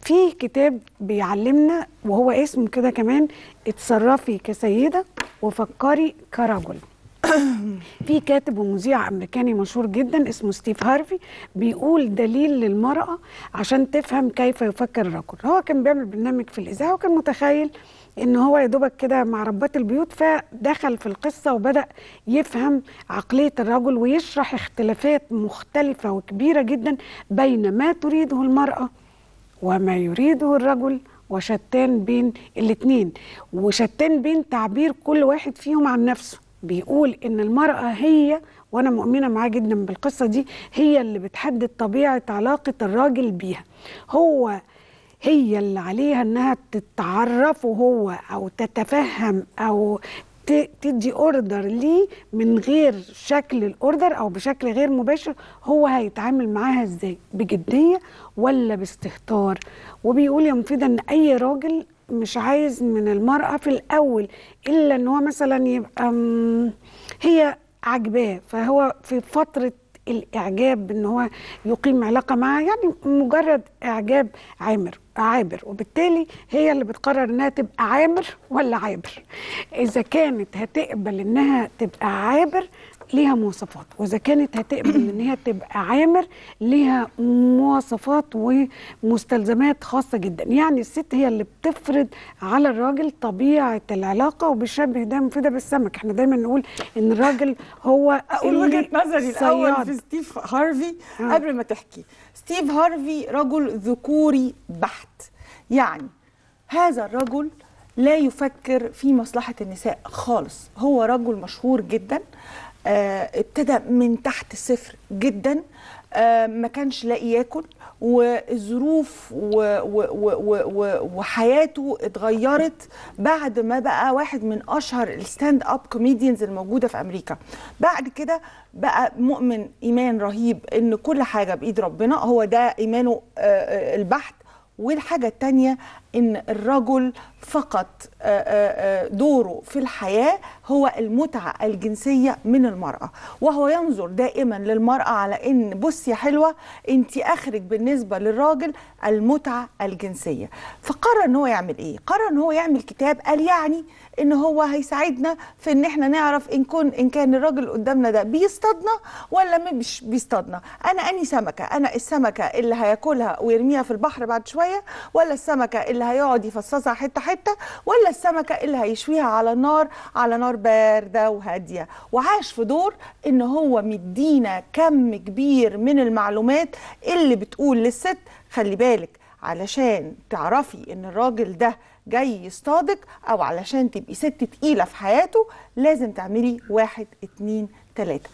في كتاب بيعلمنا وهو اسمه كده كمان اتصرفي كسيده وفكري كرجل في كاتب ومذيع امريكاني مشهور جدا اسمه ستيف هارفي بيقول دليل للمراه عشان تفهم كيف يفكر الرجل هو كان بيعمل برنامج في الاذاعه وكان متخيل ان هو يا دوبك كده مع ربات البيوت فدخل في القصه وبدا يفهم عقليه الرجل ويشرح اختلافات مختلفه وكبيره جدا بين ما تريده المراه وما يريده الرجل وشتان بين الاثنين وشتان بين تعبير كل واحد فيهم عن نفسه بيقول ان المراه هي وانا مؤمنه معاه جدا بالقصه دي هي اللي بتحدد طبيعه علاقه الراجل بيها هو هي اللي عليها انها تتعرفه هو او تتفهم او ت- تدي اوردر ليه من غير شكل الاوردر او بشكل غير مباشر هو هيتعامل معاها ازاي بجديه ولا باستهتار وبيقول يا مفيدة ان اي راجل مش عايز من المرأة في الأول إلا إن هو مثلا يبقى مم، هي عجباه فهو في فترة الإعجاب إن هو يقيم علاقة معها يعني مجرد إعجاب عامر عابر وبالتالي هي اللي بتقرر إنها تبقى عامر ولا عابر إذا كانت هتقبل إنها تبقى عابر ليها مواصفات واذا كانت هتقبل ان هي تبقى عامر ليها مواصفات ومستلزمات خاصه جدا يعني الست هي اللي بتفرض على الراجل طبيعه العلاقه وبالشبه ده مفيده بالسمك احنا دايما نقول ان الراجل هو اقول اللي وجهه نظري الاول صياد. في ستيف هارفي آه. قبل ما تحكي ستيف هارفي رجل ذكوري بحت يعني هذا الرجل لا يفكر في مصلحه النساء خالص هو رجل مشهور جدا آه ابتدى من تحت الصفر جدا آه ما كانش لاقي ياكل والظروف و و و و و وحياته اتغيرت بعد ما بقى واحد من اشهر الستاند اب كوميديانز الموجوده في امريكا بعد كده بقى مؤمن ايمان رهيب ان كل حاجه بايد ربنا هو ده ايمانه آه، آه، البحت والحاجة التانية إن الرجل فقط آه، آه، آه، دوره في الحياة هو المتعة الجنسية من المرأة وهو ينظر دائما للمرأة على إن بص يا حلوة أنت آخرك بالنسبة للراجل المتعة الجنسية فقرر إن هو يعمل إيه؟ قرر إن هو يعمل كتاب قال يعني إن هو هيساعدنا في إن إحنا نعرف إن كن إن كان الراجل اللي قدامنا ده بيصطادنا ولا مش بيصطادنا أنا أني سمكة أنا السمكة اللي هياكلها ويرميها في البحر بعد شوية ولا السمكة اللي هيقعد يفصصها حتة حتة ولا السمكة اللي هيشويها على النار على نار باردة وهادية وعاش في دور إن هو مدينا كم كبير من المعلومات اللي بتقول للست خلي بالك علشان تعرفي ان الراجل ده جاي يصطادك او علشان تبقي ست تقيلة في حياته لازم تعملي واحد اتنين تلاتة